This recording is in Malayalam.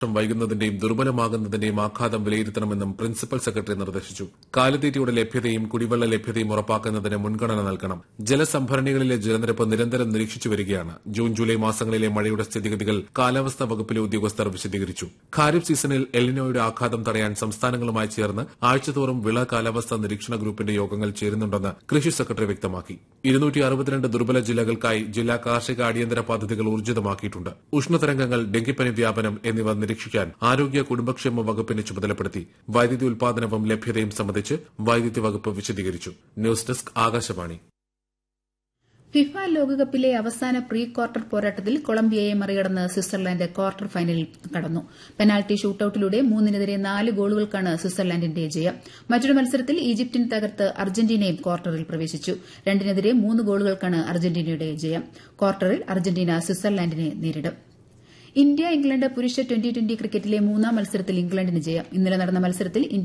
വൈകുന്നതിന്റെയും ദുർബലമാകുന്നതിന്റെയും ആഘാതം വിലയിരുത്തണമെന്നും പ്രിൻസിപ്പൽ സെക്രട്ടറി നിർദ്ദേശിച്ചു കാലിത്തീറ്റയുടെ ലഭ്യതയും കുടിവെള്ള ലഭ്യതയും ഉറപ്പാക്കുന്നതിന് മുൻഗണന നൽകണം ജലസംഭരണികളിലെ ജലനിരപ്പ് നിരന്തരം നിരീക്ഷിച്ചു വരികയാണ് ജൂൺ ജൂലൈ മാസങ്ങളിലെ മഴയുടെ സ്ഥിതിഗതികൾ കാലാവസ്ഥാ വകുപ്പിലെ ഉദ്യോഗസ്ഥർ വിശദീകരിച്ചു ഖാരിഫ് സീസണിൽ എലിനോയുടെ ആഘാതം തടയാൻ സംസ്ഥാനങ്ങളുമായി ചേർന്ന് ആഴ്ചതോറും വിള കാലാവസ്ഥാ നിരീക്ഷണ ഗ്രൂപ്പിന്റെ യോഗങ്ങൾ ചേരുന്നുണ്ടെന്ന് കൃഷി സെക്രട്ടറി വ്യക്തമാക്കി ഇരുന്നൂറ്റി അറുപത്തിരണ്ട് ദുർബല ജില്ലകൾക്കായി ജില്ലാ കാർഷിക അടിയന്തര പദ്ധതികൾ ഊർജിതമാക്കിയിട്ടുണ്ട് ഉഷ്ണതരംഗങ്ങൾ ഡെങ്കിപ്പനി വ്യാപനം എന്നിവ നിരീക്ഷിക്കാൻ ആരോഗ്യ കുടുംബക്ഷേമ വകുപ്പിനെ ചുമതലപ്പെടുത്തി വൈദ്യുതി ഉൽപാദനവും ലഭ്യതയും സംബന്ധിച്ച് വൈദ്യുതി വകുപ്പ് വിശദീകരിച്ചു ന്യൂസ് ഡെസ്ക് ആകാശവാണി ഫിഫ ലോകകപ്പിലെ അവസാന പ്രീ ക്വാർട്ടർ പോരാട്ടത്തിൽ കൊളംബിയയെ മറികടന്ന് സ്വിറ്റ്സർലാന്റ് ക്വാർട്ടർ ഫൈനലിൽ കടന്നു പെനാൽറ്റി ഷൂട്ടൌട്ടിലൂടെ മൂന്നിനെതിരെ നാല് ഗോളുകൾക്കാണ് സ്വിറ്റ്സർലാന്റിന്റെ ജയം മറ്റൊരു മത്സരത്തിൽ ഈജിപ്തിനെ തകർത്ത് അർജന്റീനയും ക്വാർട്ടറിൽ പ്രവേശിച്ചു രണ്ടിനെതിരെ മൂന്ന് ഗോളുകൾക്കാണ് അർജന്റീനയുടെ ജയം ക്വാർട്ടറിൽ അർജന്റീന സ്വിറ്റ്സർലാന്റിനെ നേരിടും ഇന്ത്യ ഇംഗ്ലണ്ട് പുരുഷ ട്വന്റി ട്വന്റി ക്രിക്കറ്റിലെ മൂന്നാം മത്സരത്തിൽ ഇംഗ്ലണ്ടിന് ജയം ഇന്നലെ നടന്ന മത്സരത്തിൽ ഇന്ത്യ